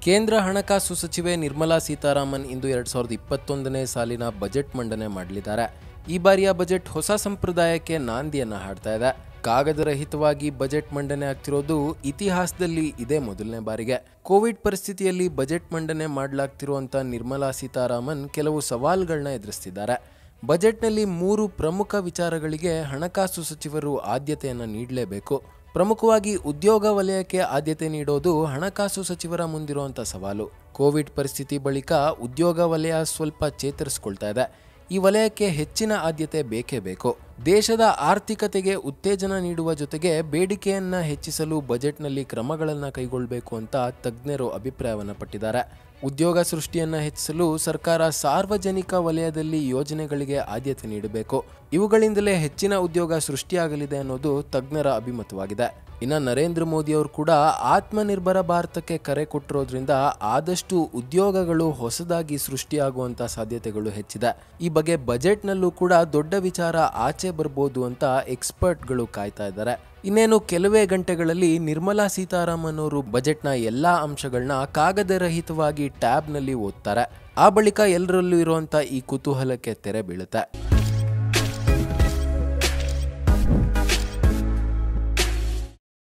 ಕೇಂದ್ರ ಹಣಕಾಸು ಸಚಿವೆ ನಿರ್ಮಲಾ ಸೀತಾರಾಮನ್ ಇಂದು ಎರಡ್ ಸಾವಿರದ ಇಪ್ಪತ್ತೊಂದನೇ ಸಾಲಿನ ಬಜೆಟ್ ಮಂಡನೆ ಮಾಡಲಿದ್ದಾರೆ ಈ ಬಾರಿಯ ಬಜೆಟ್ ಹೊಸ ಸಂಪ್ರದಾಯಕ್ಕೆ ನಾಂದಿಯನ್ನ ಹಾಡ್ತಾ ಇದೆ ಕಾಗದರಹಿತವಾಗಿ ಬಜೆಟ್ ಮಂಡನೆ ಆಗ್ತಿರೋದು ಇತಿಹಾಸದಲ್ಲಿ ಇದೇ ಮೊದಲನೇ ಬಾರಿಗೆ ಕೋವಿಡ್ ಪರಿಸ್ಥಿತಿಯಲ್ಲಿ ಬಜೆಟ್ ಮಂಡನೆ ಮಾಡಲಾಗ್ತಿರುವಂತ ನಿರ್ಮಲಾ ಸೀತಾರಾಮನ್ ಕೆಲವು ಸವಾಲುಗಳನ್ನ ಎದುರಿಸ್ತಿದ್ದಾರೆ ಬಜೆಟ್ನಲ್ಲಿ ಮೂರು ಪ್ರಮುಖ ವಿಚಾರಗಳಿಗೆ ಹಣಕಾಸು ಸಚಿವರು ಆದ್ಯತೆಯನ್ನು ನೀಡಲೇಬೇಕು ಪ್ರಮುಖವಾಗಿ ಉದ್ಯೋಗ ವಲಯಕ್ಕೆ ಆದ್ಯತೆ ನೀಡೋದು ಹಣಕಾಸು ಸಚಿವರ ಮುಂದಿರುವಂಥ ಸವಾಲು ಕೋವಿಡ್ ಪರಿಸ್ಥಿತಿ ಬಳಿಕ ಉದ್ಯೋಗ ವಲಯ ಸ್ವಲ್ಪ ಚೇತರಿಸ್ಕೊಳ್ತಾ ಇದೆ ಈ ವಲಯಕ್ಕೆ ಹೆಚ್ಚಿನ ಆದ್ಯತೆ ಬೇಕೇ ಬೇಕು ದೇಶದ ಆರ್ಥಿಕತೆಗೆ ಉತ್ತೇಜನ ನೀಡುವ ಜೊತೆಗೆ ಬೇಡಿಕೆಯನ್ನ ಹೆಚ್ಚಿಸಲು ಬಜೆಟ್ನಲ್ಲಿ ಕ್ರಮಗಳನ್ನು ಕೈಗೊಳ್ಳಬೇಕು ಅಂತ ತಜ್ಞರು ಅಭಿಪ್ರಾಯವನ್ನು ಪಟ್ಟಿದ್ದಾರೆ ಉದ್ಯೋಗ ಸೃಷ್ಟಿಯನ್ನ ಹೆಚ್ಚಿಸಲು ಸರ್ಕಾರ ಸಾರ್ವಜನಿಕ ವಲಯದಲ್ಲಿ ಯೋಜನೆಗಳಿಗೆ ಆದ್ಯತೆ ನೀಡಬೇಕು ಇವುಗಳಿಂದಲೇ ಹೆಚ್ಚಿನ ಉದ್ಯೋಗ ಸೃಷ್ಟಿಯಾಗಲಿದೆ ಅನ್ನೋದು ತಜ್ಞರ ಅಭಿಮತವಾಗಿದೆ ಇನ್ನು ನರೇಂದ್ರ ಮೋದಿ ಅವರು ಕೂಡ ಆತ್ಮನಿರ್ಭರ ಭಾರತಕ್ಕೆ ಕರೆ ಕೊಟ್ಟಿರೋದ್ರಿಂದ ಆದಷ್ಟು ಉದ್ಯೋಗಗಳು ಹೊಸದಾಗಿ ಸೃಷ್ಟಿಯಾಗುವಂತ ಸಾಧ್ಯತೆಗಳು ಹೆಚ್ಚಿದೆ ಈ ಬಗ್ಗೆ ಬಜೆಟ್ನಲ್ಲೂ ಕೂಡ ದೊಡ್ಡ ವಿಚಾರ ಆಚೆ ಬರ್ಬೋದು ಅಂತ ಎಕ್ಸ್ಪರ್ಟ್ಗಳು ಕಾಯ್ತಾ ಇದ್ದಾರೆ ಇನ್ನೇನು ಕೆಲವೇ ಗಂಟೆಗಳಲ್ಲಿ ನಿರ್ಮಲಾ ಸೀತಾರಾಮನ್ ಅವರು ಬಜೆಟ್ನ ಎಲ್ಲಾ ಅಂಶಗಳನ್ನ ಕಾಗದರಹಿತವಾಗಿ ಟ್ಯಾಬ್ನಲ್ಲಿ ಓದ್ತಾರೆ ಆ ಬಳಿಕ ಎಲ್ಲರಲ್ಲೂ ಇರುವಂತ ಈ ಕುತೂಹಲಕ್ಕೆ ತೆರೆ ಬೀಳುತ್ತೆ